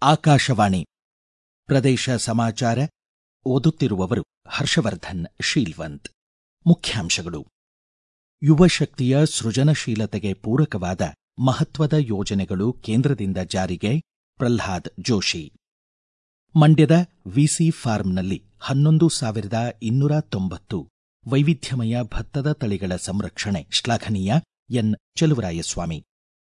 ಆಕಾಶವಾಣಿ ಪ್ರದೇಶ ಸಮಾಚಾರ ಓದುತ್ತಿರುವವರು ಹರ್ಷವರ್ಧನ್ ಶೀಲ್ವಂತ್ ಮುಖ್ಯಾಂಶಗಳು ಯುವ ಶಕ್ತಿಯ ಸೃಜನಶೀಲತೆಗೆ ಪೂರಕವಾದ ಮಹತ್ವದ ಯೋಜನೆಗಳು ಕೇಂದ್ರದಿಂದ ಜಾರಿಗೆ ಪ್ರಲ್ಹಾದ್ ಜೋಶಿ ಮಂಡ್ಯದ ವಿಸಿ ಫಾರ್ಮ್ನಲ್ಲಿ ಹನ್ನೊಂದು ಸಾವಿರದ ಇನ್ನೂರ ತೊಂಬತ್ತು ವೈವಿಧ್ಯಮಯ ಭತ್ತದ ತಳಿಗಳ ಸಂರಕ್ಷಣೆ ಶ್ಲಾಘನೀಯ ಎನ್ ಚಲುವರಾಯಸ್ವಾಮಿ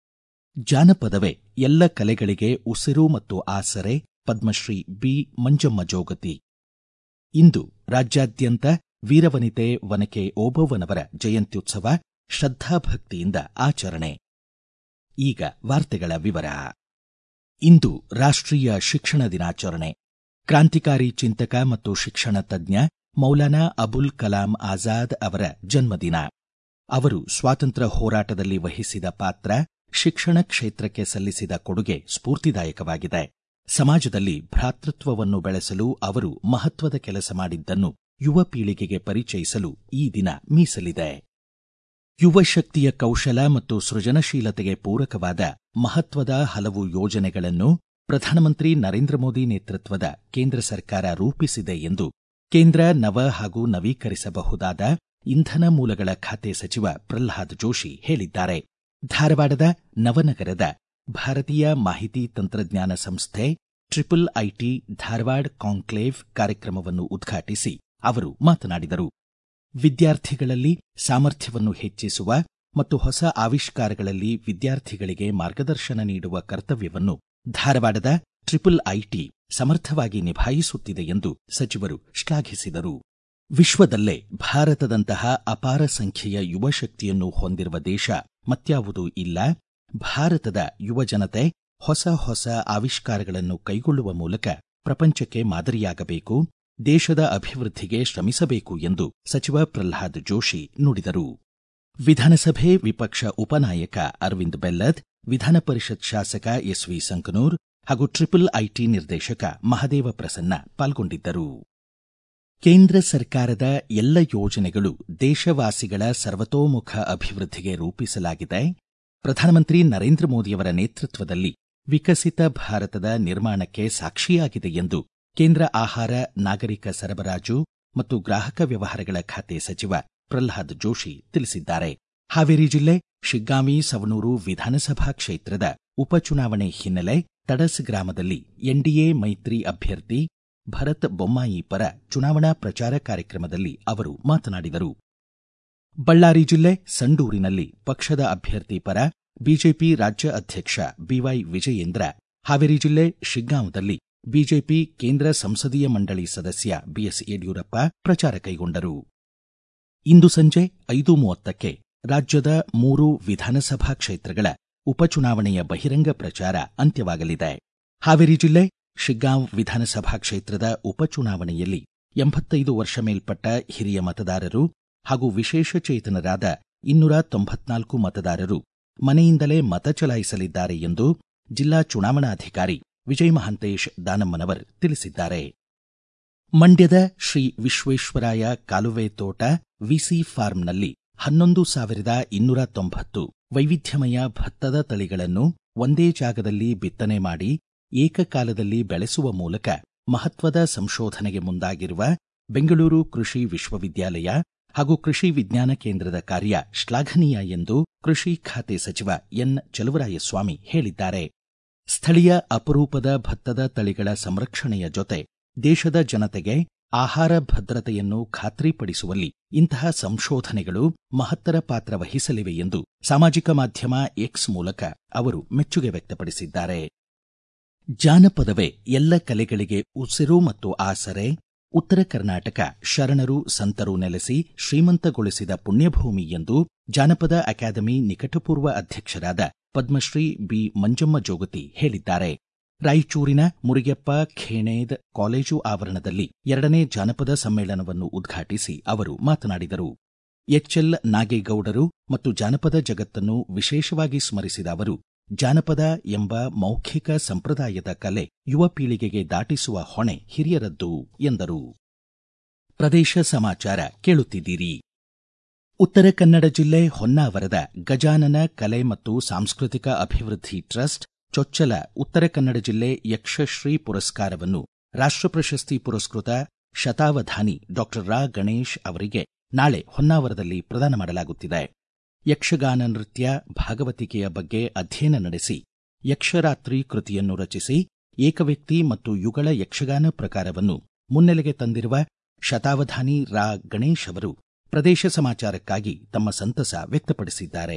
ಜಾನಪದವೇ ಎಲ್ಲ ಕಲೆಗಳಿಗೆ ಉಸಿರು ಮತ್ತು ಆಸರೆ ಪದ್ಮಶ್ರೀ ಬಿ ಮಂಜಮ್ಮ ಜೋಗತಿ ಇಂದು ರಾಜ್ಯಾದ್ಯಂತ ವೀರವನಿತೆ ವನಕೆ ಓಬವ್ವನವರ ಜಯಂತ್ಯುತ್ಸವ ಶ್ರದ್ಧಾಭಕ್ತಿಯಿಂದ ಆಚರಣೆ ಈಗ ವಾರ್ತೆಗಳ ವಿವರ ಇಂದು ರಾಷ್ಟ್ರೀಯ ಶಿಕ್ಷಣ ದಿನಾಚರಣೆ ಕ್ರಾಂತಿಕಾರಿ ಚಿಂತಕ ಮತ್ತು ಶಿಕ್ಷಣ ತಜ್ಞ ಮೌಲಾನಾ ಅಬುಲ್ ಕಲಾಂ ಆಜಾದ್ ಅವರ ಜನ್ಮದಿನ ಅವರು ಸ್ವಾತಂತ್ರ್ಯ ಹೋರಾಟದಲ್ಲಿ ವಹಿಸಿದ ಪಾತ್ರ ಶಿಕ್ಷಣ ಕ್ಷೇತ್ರಕ್ಕೆ ಸಲ್ಲಿಸಿದ ಕೊಡುಗೆ ಸ್ಫೂರ್ತಿದಾಯಕವಾಗಿದೆ ಸಮಾಜದಲ್ಲಿ ಭ್ರಾತೃತ್ವವನ್ನು ಬೆಳೆಸಲು ಅವರು ಮಹತ್ವದ ಕೆಲಸ ಮಾಡಿದ್ದನ್ನು ಯುವ ಪೀಳಿಗೆಗೆ ಪರಿಚಯಿಸಲು ಈ ದಿನ ಮೀಸಲಿದೆ ಯುವ ಶಕ್ತಿಯ ಕೌಶಲ ಮತ್ತು ಸೃಜನಶೀಲತೆಗೆ ಪೂರಕವಾದ ಮಹತ್ವದ ಹಲವು ಯೋಜನೆಗಳನ್ನು ಪ್ರಧಾನಮಂತ್ರಿ ನರೇಂದ್ರ ಮೋದಿ ನೇತೃತ್ವದ ಕೇಂದ್ರ ಸರ್ಕಾರ ರೂಪಿಸಿದೆ ಎಂದು ಕೇಂದ್ರ ನವ ಹಾಗೂ ನವೀಕರಿಸಬಹುದಾದ ಇಂಧನ ಮೂಲಗಳ ಖಾತೆ ಸಚಿವ ಪ್ರಲ್ಹಾದ್ ಜೋಶಿ ಹೇಳಿದ್ದಾರೆ ಧಾರವಾಡದ ನವನಗರದ ಭಾರತೀಯ ಮಾಹಿತಿ ತಂತ್ರಜ್ಞಾನ ಸಂಸ್ಥೆ ಟ್ರಿಪಲ್ ಐಟಿ ಧಾರವಾಡ ಕಾಂಕ್ಲೇವ್ ಕಾರ್ಯಕ್ರಮವನ್ನು ಉದ್ಘಾಟಿಸಿ ಅವರು ಮಾತನಾಡಿದರು ವಿದ್ಯಾರ್ಥಿಗಳಲ್ಲಿ ಸಾಮರ್ಥ್ಯವನ್ನು ಹೆಚ್ಚಿಸುವ ಮತ್ತು ಹೊಸ ಆವಿಷ್ಕಾರಗಳಲ್ಲಿ ವಿದ್ಯಾರ್ಥಿಗಳಿಗೆ ಮಾರ್ಗದರ್ಶನ ನೀಡುವ ಕರ್ತವ್ಯವನ್ನು ಧಾರವಾಡದ ಟ್ರಿಪಲ್ ಐಟಿ ಸಮರ್ಥವಾಗಿ ನಿಭಾಯಿಸುತ್ತಿದೆ ಎಂದು ಸಚಿವರು ಶ್ಲಾಘಿಸಿದರು ವಿಶ್ವದಲ್ಲೇ ಭಾರತದಂತಹ ಅಪಾರ ಸಂಖ್ಯೆಯ ಯುವ ಶಕ್ತಿಯನ್ನು ಹೊಂದಿರುವ ದೇಶ ಮತ್ಯಾವುದೂ ಇಲ್ಲ ಭಾರತದ ಯುವಜನತೆ ಹೊಸ ಹೊಸ ಆವಿಷ್ಕಾರಗಳನ್ನು ಕೈಗೊಳ್ಳುವ ಮೂಲಕ ಪ್ರಪಂಚಕ್ಕೆ ಮಾದರಿಯಾಗಬೇಕು ದೇಶದ ಅಭಿವೃದ್ಧಿಗೆ ಶ್ರಮಿಸಬೇಕು ಎಂದು ಸಚಿವ ಪ್ರಲ್ಹಾದ್ ಜೋಶಿ ನುಡಿದರು ವಿಧಾನಸಭೆ ವಿಪಕ್ಷ ಉಪನಾಯಕ ಅರವಿಂದ್ ಬೆಲ್ಲದ್ ವಿಧಾನ ಪರಿಷತ್ ಶಾಸಕ ಎಸ್ವಿ ಸಂಕನೂರ್ ಹಾಗೂ ಟ್ರಿಪಲ್ ಐಟಿ ನಿರ್ದೇಶಕ ಮಹದೇವ ಪ್ರಸನ್ನ ಪಾಲ್ಗೊಂಡಿದ್ದರು ಕೇಂದ್ರ ಸರ್ಕಾರದ ಎಲ್ಲ ಯೋಜನೆಗಳು ದೇಶವಾಸಿಗಳ ಸರ್ವತೋಮುಖ ಅಭಿವೃದ್ಧಿಗೆ ರೂಪಿಸಲಾಗಿದೆ ಪ್ರಧಾನಮಂತ್ರಿ ನರೇಂದ್ರ ಮೋದಿಯವರ ನೇತೃತ್ವದಲ್ಲಿ ವಿಕಸಿತ ಭಾರತದ ನಿರ್ಮಾಣಕ್ಕೆ ಸಾಕ್ಷಿಯಾಗಿದೆ ಎಂದು ಕೇಂದ್ರ ಆಹಾರ ನಾಗರಿಕ ಸರಬರಾಜು ಮತ್ತು ಗ್ರಾಹಕ ವ್ಯವಹಾರಗಳ ಖಾತೆ ಸಚಿವ ಪ್ರಲ್ಹಾದ್ ಜೋಶಿ ತಿಳಿಸಿದ್ದಾರೆ ಹಾವೇರಿ ಜಿಲ್ಲೆ ಶಿಗ್ಗಾಂವಿ ಸವಣೂರು ವಿಧಾನಸಭಾ ಕ್ಷೇತ್ರದ ಉಪಚುನಾವಣೆ ಹಿನ್ನೆಲೆ ತಡಸ್ ಗ್ರಾಮದಲ್ಲಿ ಎನ್ಡಿಎ ಮೈತ್ರಿ ಅಭ್ಯರ್ಥಿ ಭರತ್ ಬೊಮ್ಮಾಯಿ ಪರ ಚುನಾವಣಾ ಪ್ರಚಾರ ಕಾರ್ಯಕ್ರಮದಲ್ಲಿ ಅವರು ಮಾತನಾಡಿದರು ಬಳ್ಳಾರಿ ಜಿಲ್ಲೆ ಸಂಡೂರಿನಲ್ಲಿ ಪಕ್ಷದ ಅಭ್ಯರ್ಥಿ ಪರ ಬಿಜೆಪಿ ರಾಜ್ಯ ಅಧ್ಯಕ್ಷ ಬಿವೈ ವಿಜಯೇಂದ್ರ ಹಾವೇರಿ ಜಿಲ್ಲೆ ಶಿಗ್ಗಾಂವದಲ್ಲಿ ಬಿಜೆಪಿ ಕೇಂದ್ರ ಸಂಸದೀಯ ಮಂಡಳಿ ಸದಸ್ಯ ಬಿಎಸ್ ಯಡಿಯೂರಪ್ಪ ಪ್ರಚಾರ ಕೈಗೊಂಡರು ಇಂದು ಸಂಜೆ ಐದು ಮೂವತ್ತಕ್ಕೆ ರಾಜ್ಯದ ಮೂರು ವಿಧಾನಸಭಾ ಕ್ಷೇತ್ರಗಳ ಉಪಚುನಾವಣೆಯ ಬಹಿರಂಗ ಪ್ರಚಾರ ಅಂತ್ಯವಾಗಲಿದೆ ಹಾವೇರಿ ಜಿಲ್ಲೆ ಶಿಗ್ಗಾಂವ್ ವಿಧಾನಸಭಾ ಕ್ಷೇತ್ರದ ಉಪಚುನಾವಣೆಯಲ್ಲಿ ಎಂಬತ್ತೈದು ವರ್ಷ ಮೇಲ್ಪಟ್ಟ ಹಿರಿಯ ಮತದಾರರು ಹಾಗೂ ವಿಶೇಷಚೇತನರಾದ ಇನ್ನೂರ ತೊಂಬತ್ನಾಲ್ಕು ಮತದಾರರು ಮನೆಯಿಂದಲೇ ಮತ ಚಲಾಯಿಸಲಿದ್ದಾರೆ ಎಂದು ಜಿಲ್ಲಾ ಚುನಾವಣಾಧಿಕಾರಿ ವಿಜಯ ಮಹಾಂತೇಶ್ ದಾನಮ್ಮನವರ್ ತಿಳಿಸಿದ್ದಾರೆ ಮಂಡ್ಯದ ಶ್ರೀ ವಿಶ್ವೇಶ್ವರಾಯ ಕಾಲುವೆ ತೋಟ ವಿಸಿ ಫಾರ್ಮ್ನಲ್ಲಿ ಹನ್ನೊಂದು ಸಾವಿರದ ಇನ್ನೂರ ತೊಂಬತ್ತು ವೈವಿಧ್ಯಮಯ ಭತ್ತದ ತಳಿಗಳನ್ನು ಒಂದೇ ಜಾಗದಲ್ಲಿ ಬಿತ್ತನೆ ಮಾಡಿ ಏಕಕಾಲದಲ್ಲಿ ಬೆಳೆಸುವ ಮೂಲಕ ಮಹತ್ವದ ಸಂಶೋಧನೆಗೆ ಮುಂದಾಗಿರುವ ಬೆಂಗಳೂರು ಕೃಷಿ ವಿಶ್ವವಿದ್ಯಾಲಯ ಹಾಗೂ ಕೃಷಿ ವಿಜ್ಞಾನ ಕೇಂದ್ರದ ಕಾರ್ಯ ಶ್ಲಾಘನೀಯ ಎಂದು ಕೃಷಿ ಖಾತೆ ಸಚಿವ ಎನ್ ಚಲುವರಾಯಸ್ವಾಮಿ ಹೇಳಿದ್ದಾರೆ ಸ್ಥಳೀಯ ಅಪರೂಪದ ಭತ್ತದ ತಳಿಗಳ ಸಂರಕ್ಷಣೆಯ ಜೊತೆ ದೇಶದ ಜನತೆಗೆ ಆಹಾರ ಭದ್ರತೆಯನ್ನು ಖಾತ್ರಿಪಡಿಸುವಲ್ಲಿ ಇಂತಹ ಸಂಶೋಧನೆಗಳು ಮಹತ್ತರ ಪಾತ್ರ ವಹಿಸಲಿವೆ ಎಂದು ಸಾಮಾಜಿಕ ಮಾಧ್ಯಮ ಎಕ್ಸ್ ಮೂಲಕ ಅವರು ಮೆಚ್ಚುಗೆ ವ್ಯಕ್ತಪಡಿಸಿದ್ದಾರೆ ಜಾನಪದವೇ ಎಲ್ಲ ಕಲೆಗಳಿಗೆ ಉಸಿರು ಮತ್ತು ಆಸರೆ ಉತ್ತರ ಕರ್ನಾಟಕ ಶರಣರು ಸಂತರು ನೆಲೆಸಿ ಶ್ರೀಮಂತಗೊಳಿಸಿದ ಪುಣ್ಯಭೂಮಿ ಎಂದು ಜಾನಪದ ಅಕಾಡೆಮಿ ನಿಕಟಪೂರ್ವ ಅಧ್ಯಕ್ಷರಾದ ಪದ್ಮಶ್ರೀ ಬಿ ಮಂಜಮ್ಮ ಜೋಗತಿ ಹೇಳಿದ್ದಾರೆ ರಾಯಚೂರಿನ ಮುರಿಗೆಪ್ಪ ಖೇಣೇದ್ ಕಾಲೇಜು ಆವರಣದಲ್ಲಿ ಎರಡನೇ ಜಾನಪದ ಸಮ್ಮೇಳನವನ್ನು ಉದ್ಘಾಟಿಸಿ ಅವರು ಮಾತನಾಡಿದರು ಎಚ್ಎಲ್ ನಾಗೇಗೌಡರು ಮತ್ತು ಜಾನಪದ ಜಗತ್ತನ್ನು ವಿಶೇಷವಾಗಿ ಸ್ಮರಿಸಿದ ಅವರು ಜಾನಪದ ಎಂಬ ಮೌಖಿಕ ಸಂಪ್ರದಾಯದ ಕಲೆ ಯುವ ಪೀಳಿಗೆಗೆ ದಾಟಿಸುವ ಹೊಣೆ ಹಿರಿಯರದ್ದು ಎಂದರು ಪ್ರದೇಶ ಸಮಾಚಾರ ಕೇಳುತ್ತಿದ್ದೀರಿ ಉತ್ತರ ಕನ್ನಡ ಜಿಲ್ಲೆ ಹೊನ್ನಾವರದ ಗಜಾನನ ಕಲೆ ಮತ್ತು ಸಾಂಸ್ಕೃತಿಕ ಅಭಿವೃದ್ಧಿ ಟ್ರಸ್ಟ್ ಚೊಚ್ಚಲ ಉತ್ತರ ಕನ್ನಡ ಜಿಲ್ಲೆ ಯಕ್ಷಶ್ರೀ ಪುರಸ್ಕಾರವನ್ನು ರಾಷ್ಟ್ರ ಪ್ರಶಸ್ತಿ ಪುರಸ್ಕೃತ ಶತಾವಧಾನಿ ಡಾಕ್ಟರ್ ರಾ ಗಣೇಶ್ ಅವರಿಗೆ ನಾಳೆ ಹೊನ್ನಾವರದಲ್ಲಿ ಪ್ರದಾನ ಮಾಡಲಾಗುತ್ತಿದೆ ಯಕ್ಷಗಾನ ನೃತ್ಯ ಭಾಗವತಿಕೆಯ ಬಗ್ಗೆ ಅಧ್ಯಯನ ನಡೆಸಿ ಯಕ್ಷರಾತ್ರಿ ಕೃತಿಯನ್ನು ರಚಿಸಿ ಏಕವ್ಯಕ್ತಿ ಮತ್ತು ಯುಗಳ ಯಕ್ಷಗಾನ ಪ್ರಕಾರವನ್ನು ಮುನ್ನೆಲೆಗೆ ತಂದಿರುವ ಶತಾವಧಾನಿ ರಾ ಗಣೇಶ್ ಅವರು ಪ್ರದೇಶ ಸಮಾಚಾರಕ್ಕಾಗಿ ತಮ್ಮ ಸಂತಸ ವ್ಯಕ್ತಪಡಿಸಿದ್ದಾರೆ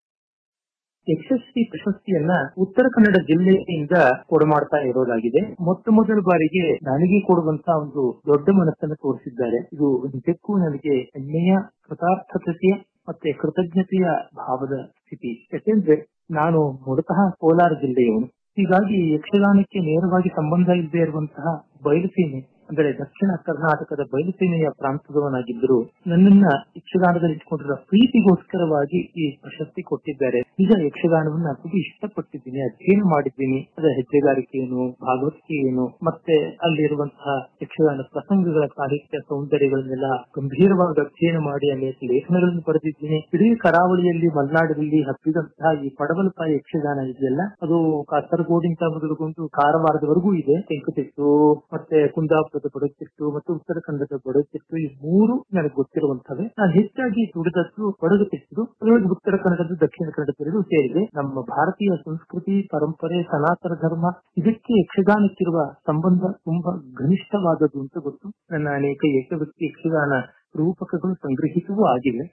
ಯಶಸ್ವಿ ಪ್ರಶಸ್ತಿಯನ್ನ ಉತ್ತರ ಕನ್ನಡ ಜಿಲ್ಲೆಯಿಂದ ಕೊಡಮಾಡ್ತಾ ಇರೋದಾಗಿದೆ ಮೊತ್ತ ಮೊದಲ ಬಾರಿಗೆ ನನಗೆ ಕೊಡುವಂತ ಒಂದು ದೊಡ್ಡ ಮನಸ್ಸನ್ನು ತೋರಿಸಿದ್ದಾರೆ ಇದು ನಿಜಕ್ಕೂ ನನಗೆ ಹೆಮ್ಮೆಯ ಕೃತಾರ್ಥತೆಯ ಮತ್ತೆ ಕೃತಜ್ಞತೆಯ ಭಾವದ ಸ್ಥಿತಿ ಯಾಕೆಂದ್ರೆ ನಾನು ಮೂಲತಃ ಕೋಲಾರ ಜಿಲ್ಲೆಯವನು ಹೀಗಾಗಿ ಯಕ್ಷಗಾನಕ್ಕೆ ನೇರವಾಗಿ ಸಂಬಂಧ ಇಲ್ಲದೆ ಇರುವಂತಹ ಬಯಲುಸೀಮೆ ಅಂದರೆ ದಕ್ಷಿಣ ಕರ್ನಾಟಕದ ಬಯಲುಸೀಮೆಯ ಪ್ರಾಂತದವನಾಗಿದ್ದರು ನನ್ನನ್ನ ಯಕ್ಷಗಾನದಲ್ಲಿ ಇಟ್ಕೊಂಡಿರೋ ಪ್ರೀತಿಗೋಸ್ಕರವಾಗಿ ಈ ಪ್ರಶಸ್ತಿ ಕೊಟ್ಟಿದ್ದಾರೆ ಈಗ ಯಕ್ಷಗಾನವನ್ನ ತುಂಬಾ ಇಷ್ಟಪಟ್ಟಿದ್ದೀನಿ ಅಧ್ಯಯನ ಮಾಡಿದ್ದೀನಿ ಅದರ ಹೆಜ್ಜೆಗಾರಿಕೆ ಏನು ಭಾಗವತಿಕೆ ಏನು ಮತ್ತೆ ಅಲ್ಲಿರುವಂತಹ ಯಕ್ಷಗಾನ ಪ್ರಸಂಗಗಳ ಸಾಹಿತ್ಯ ಸೌಂದರ್ಯಗಳನ್ನೆಲ್ಲ ಗಂಭೀರವಾಗಿ ಅಧ್ಯಯನ ಮಾಡಿ ಅನೇಕ ಲೇಖನಗಳನ್ನು ಬರೆದಿದ್ದೀನಿ ಇಡೀ ಕರಾವಳಿಯಲ್ಲಿ ಮಲೆನಾಡಿನಲ್ಲಿ ಹಬ್ಬಿದಂತಹ ಈ ಪಡವಲಪಾಯ ಯಕ್ಷಗಾನ ಇದೆಯಲ್ಲ ಅದು ಕಾಸರಗೋಡಿಂದ ಮೊದಲುಗೊಂಡು ಕಾರವಾರದವರೆಗೂ ಇದೆ ತೆಂಕುತಿಟ್ಟು ಮತ್ತೆ ಕುಂದಾಪುರದ ಬಡಚಿಟ್ಟು ಮತ್ತು ಉತ್ತರ ಕನ್ನಡದ ಬಡಚಿಟ್ಟು ಈ ಮೂರು ನನಗೆ ಗೊತ್ತಿರುವಂತವೆ ನಾನು ಹೆಚ್ಚಾಗಿ ದುಡಿದದ್ದು ಬಡಗುತಿಟ್ಟು ಅದರೊಳಗೆ ಉತ್ತರ ಕನ್ನಡದ ದಕ್ಷಿಣ ಕನ್ನಡದೆರಡು ಸೇರಿದೆ ನಮ್ಮ ಭಾರತೀಯ ಸಂಸ್ಕೃತಿ ಪರಂಪರೆ ಸನಾತನ ಧರ್ಮ ಇದಕ್ಕೆ ಯಕ್ಷಗಾನಕ್ಕಿರುವ ಸಂಬಂಧ ತುಂಬಾ ಘನಿಷ್ಠವಾದದ್ದು ಅಂತ ಗೊತ್ತು ನನ್ನ ಅನೇಕ ಏಕವ್ಯಕ್ತಿ ಯಕ್ಷಗಾನ ರೂಪಕಗಳು ಸಂಗ್ರಹಿಸುವೂ ಆಗಿವೆ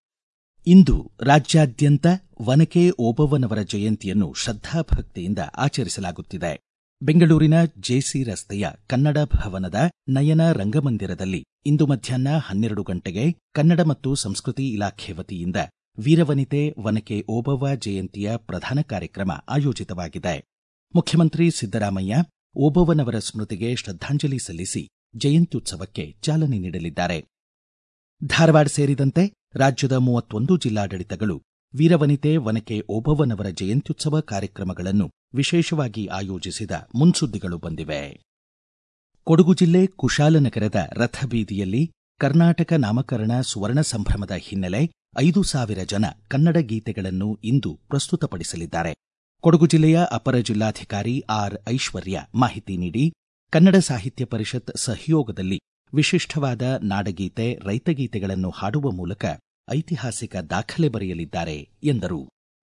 ಇಂದು ರಾಜ್ಯಾದ್ಯಂತ ವನಕೆ ಓಬವ್ವನವರ ಜಯಂತಿಯನ್ನು ಶ್ರದ್ಧಾಭಕ್ತಿಯಿಂದ ಆಚರಿಸಲಾಗುತ್ತಿದೆ ಬೆಂಗಳೂರಿನ ಜೆಸಿ ರಸ್ತೆಯ ಕನ್ನಡ ಭವನದ ನಯನ ರಂಗಮಂದಿರದಲ್ಲಿ ಇಂದು ಮಧ್ಯಾಹ್ನ ಹನ್ನೆರಡು ಗಂಟೆಗೆ ಕನ್ನಡ ಮತ್ತು ಸಂಸ್ಕೃತಿ ಇಲಾಖೆ ವತಿಯಿಂದ ವೀರವನಿತೆ ವನಕೆ ಓಬವ್ವ ಜಯಂತಿಯ ಪ್ರಧಾನ ಕಾರ್ಯಕ್ರಮ ಆಯೋಜಿತವಾಗಿದೆ ಮುಖ್ಯಮಂತ್ರಿ ಸಿದ್ದರಾಮಯ್ಯ ಓಬವ್ವನವರ ಸ್ಮೃತಿಗೆ ಶ್ರದ್ಧಾಂಜಲಿ ಸಲ್ಲಿಸಿ ಜಯಂತ್ಯುತ್ಸವಕ್ಕೆ ಚಾಲನೆ ನೀಡಲಿದ್ದಾರೆ ಧಾರವಾಡ ಸೇರಿದಂತೆ ರಾಜ್ಯದ ಮೂವತ್ತೊಂದು ಜಿಲ್ಲಾಡಳಿತಗಳು ವೀರವನಿತೆ ವನಕೆ ಓಬವ್ವನವರ ಜಯಂತ್ಯುತ್ಸವ ಕಾರ್ಯಕ್ರಮಗಳನ್ನು ವಿಶೇಷವಾಗಿ ಆಯೋಜಿಸಿದ ಮುನ್ಸುದ್ದಿಗಳು ಬಂದಿವೆ ಕೊಡಗು ಜಿಲ್ಲೆ ಕುಶಾಲನಗರದ ರಥಬೀದಿಯಲ್ಲಿ ಕರ್ನಾಟಕ ನಾಮಕರಣ ಸುವರ್ಣ ಸಂಭ್ರಮದ ಹಿನ್ನೆಲೆ ಐದು ಸಾವಿರ ಜನ ಕನ್ನಡ ಗೀತೆಗಳನ್ನು ಇಂದು ಪ್ರಸ್ತುತಪಡಿಸಲಿದ್ದಾರೆ ಕೊಡಗು ಜಿಲ್ಲೆಯ ಅಪರ ಜಿಲ್ಲಾಧಿಕಾರಿ ಆರ್ ಐಶ್ವರ್ಯ ಮಾಹಿತಿ ನೀಡಿ ಕನ್ನಡ ಸಾಹಿತ್ಯ ಪರಿಷತ್ ಸಹಯೋಗದಲ್ಲಿ ವಿಶಿಷ್ಟವಾದ ನಾಡಗೀತೆ ರೈತಗೀತೆಗಳನ್ನು ಹಾಡುವ ಮೂಲಕ ಐತಿಹಾಸಿಕ ದಾಖಲೆ ಬರೆಯಲಿದ್ದಾರೆ ಎಂದರು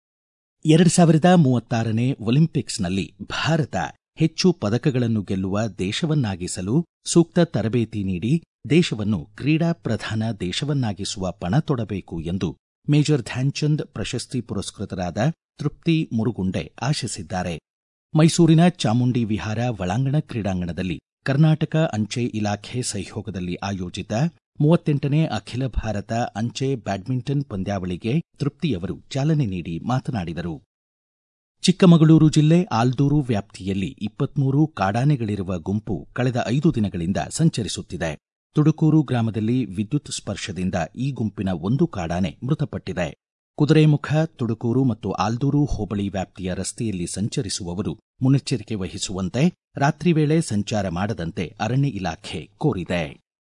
ಎರಡು ಸಾವಿರದ ಮೂವತ್ತಾರನೇ ಒಲಿಂಪಿಕ್ಸ್ನಲ್ಲಿ ಭಾರತ ಹೆಚ್ಚು ಪದಕಗಳನ್ನು ಗೆಲ್ಲುವ ದೇಶವನ್ನಾಗಿಸಲು ಸೂಕ್ತ ತರಬೇತಿ ನೀಡಿ ದೇಶವನ್ನು ಕ್ರೀಡಾ ಪ್ರಧಾನ ದೇಶವನ್ನಾಗಿಸುವ ಪಣ ತೊಡಬೇಕು ಎಂದು ಮೇಜರ್ ಧ್ಯಾನ್ಚಂದ್ ಪ್ರಶಸ್ತಿ ಪುರಸ್ಕೃತರಾದ ತೃಪ್ತಿ ಮುರುಗುಂಡೆ ಆಶಿಸಿದ್ದಾರೆ ಮೈಸೂರಿನ ಚಾಮುಂಡಿ ವಿಹಾರ ಒಳಾಂಗಣ ಕ್ರೀಡಾಂಗಣದಲ್ಲಿ ಕರ್ನಾಟಕ ಅಂಚೆ ಇಲಾಖೆ ಸಹಯೋಗದಲ್ಲಿ ಆಯೋಜಿತ ಮೂವತ್ತೆಂಟನೇ ಅಖಿಲ ಭಾರತ ಅಂಚೆ ಬ್ಯಾಡ್ಮಿಂಟನ್ ಪಂದ್ಯಾವಳಿಗೆ ತೃಪ್ತಿಯವರು ಚಾಲನೆ ನೀಡಿ ಮಾತನಾಡಿದರು ಚಿಕ್ಕಮಗಳೂರು ಜಿಲ್ಲೆ ಆಲ್ದೂರು ವ್ಯಾಪ್ತಿಯಲ್ಲಿ ಇಪ್ಪತ್ಮೂರು ಕಾಡಾನೆಗಳಿರುವ ಗುಂಪು ಕಳೆದ ಐದು ದಿನಗಳಿಂದ ಸಂಚರಿಸುತ್ತಿದೆ ತುಡುಕೂರು ಗ್ರಾಮದಲ್ಲಿ ವಿದ್ಯುತ್ ಸ್ಪರ್ಶದಿಂದ ಈ ಗುಂಪಿನ ಒಂದು ಕಾಡಾನೆ ಮೃತಪಟ್ಟಿದೆ ಕುದುರೆಮುಖ ತುಡುಕೂರು ಮತ್ತು ಆಲ್ದೂರು ಹೋಬಳಿ ವ್ಯಾಪ್ತಿಯ ರಸ್ತೆಯಲ್ಲಿ ಸಂಚರಿಸುವವರು ಮುನ್ನೆಚ್ಚರಿಕೆ ವಹಿಸುವಂತೆ ರಾತ್ರಿ ವೇಳೆ ಸಂಚಾರ ಮಾಡದಂತೆ ಅರಣ್ಯ ಇಲಾಖೆ ಕೋರಿದೆ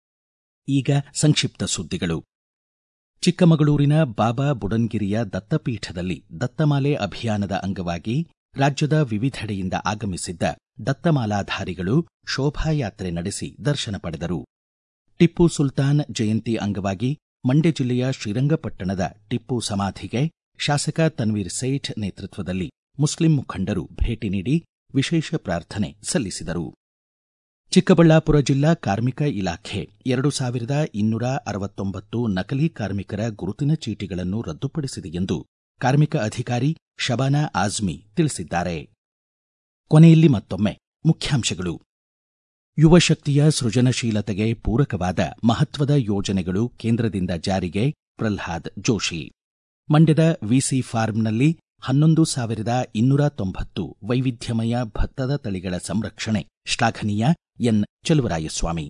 ಈಗ ಸಂಕ್ಷಿಪ್ತ ಸುದ್ದಿಗಳು ಚಿಕ್ಕಮಗಳೂರಿನ ಬಾಬಾ ಬುಡನ್ಗಿರಿಯ ದತ್ತಪೀಠದಲ್ಲಿ ದತ್ತಮಾಲೆ ಅಭಿಯಾನದ ಅಂಗವಾಗಿ ರಾಜ್ಯದ ವಿವಿಧೆಡೆಯಿಂದ ಆಗಮಿಸಿದ್ದ ದತ್ತಮಾಲಾಧಾರಿಗಳು ಶೋಭಾಯಾತ್ರೆ ನಡೆಸಿ ದರ್ಶನ ಪಡೆದರು ಟಿಪ್ಪು ಸುಲ್ತಾನ್ ಜಯಂತಿ ಅಂಗವಾಗಿ ಮಂಡ್ಯ ಜಿಲ್ಲೆಯ ಶ್ರೀರಂಗಪಟ್ಟಣದ ಟಿಪ್ಪು ಸಮಾಧಿಗೆ ಶಾಸಕ ತನ್ವೀರ್ ಸೇಠ್ ನೇತೃತ್ವದಲ್ಲಿ ಮುಸ್ಲಿಂ ಮುಖಂಡರು ಭೇಟಿ ನೀಡಿ ವಿಶೇಷ ಪ್ರಾರ್ಥನೆ ಸಲ್ಲಿಸಿದರು ಚಿಕ್ಕಬಳ್ಳಾಪುರ ಜಿಲ್ಲಾ ಕಾರ್ಮಿಕ ಇಲಾಖೆ ಎರಡು ಸಾವಿರದ ಇನ್ನೂರ ಅರವತ್ತೊಂಬತ್ತು ನಕಲಿ ಕಾರ್ಮಿಕರ ಗುರುತಿನ ಚೀಟಿಗಳನ್ನು ರದ್ದುಪಡಿಸಿದೆ ಎಂದು ಕಾರ್ಮಿಕ ಅಧಿಕಾರಿ ಶಬಾನಾ ಆಜ್ಮಿ ತಿಳಿಸಿದ್ದಾರೆ ಕೊನೆಯಲ್ಲಿ ಮತ್ತೊಮ್ಮೆ ಮುಖ್ಯಾಂಶಗಳು ಯುವ ಶಕ್ತಿಯ ಸೃಜನಶೀಲತೆಗೆ ಪೂರಕವಾದ ಮಹತ್ವದ ಯೋಜನೆಗಳು ಕೇಂದ್ರದಿಂದ ಜಾರಿಗೆ ಪ್ರಲ್ಹಾದ್ ಜೋಶಿ ಮಂಡ್ಯದ ವಿಸಿ ಫಾರ್ಮ್ನಲ್ಲಿ ಹನ್ನೊಂದು ಸಾವಿರದ ಇನ್ನೂರ ತೊಂಬತ್ತು ವೈವಿಧ್ಯಮಯ ಭತ್ತದ ತಳಿಗಳ ಸಂರಕ್ಷಣೆ ಶ್ಲಾಘನೀಯ ಎನ್ ಚಲುವರಾಯಸ್ವಾಮಿ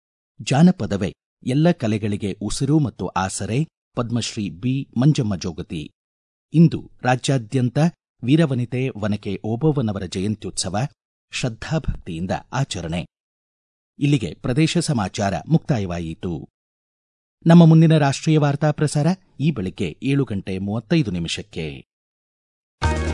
ಜಾನಪದವೇ ಎಲ್ಲ ಕಲೆಗಳಿಗೆ ಉಸಿರು ಮತ್ತು ಆಸರೆ ಪದ್ಮಶ್ರೀ ಬಿ ಮಂಜಮ್ಮ ಜೋಗತಿ ಇಂದು ರಾಜ್ಯಾದ್ಯಂತ ವೀರವನಿತೆ ವನಕೆ ಓಬವ್ವನವರ ಜಯಂತ್ಯುತ್ಸವ ಶ್ರದ್ಧಾಭಕ್ತಿಯಿಂದ ಆಚರಣೆ ಇಲ್ಲಿಗೆ ಪ್ರದೇಶ ಸಮಾಚಾರ ಮುಕ್ತಾಯವಾಯಿತು ನಮ್ಮ ಮುಂದಿನ ರಾಷ್ಟ್ರೀಯ ವಾರ್ತಾ ಪ್ರಸಾರ ಈ ಬೆಳಿಗ್ಗೆ ಏಳು ಗಂಟೆ ಮೂವತ್ತೈದು ನಿಮಿಷಕ್ಕೆ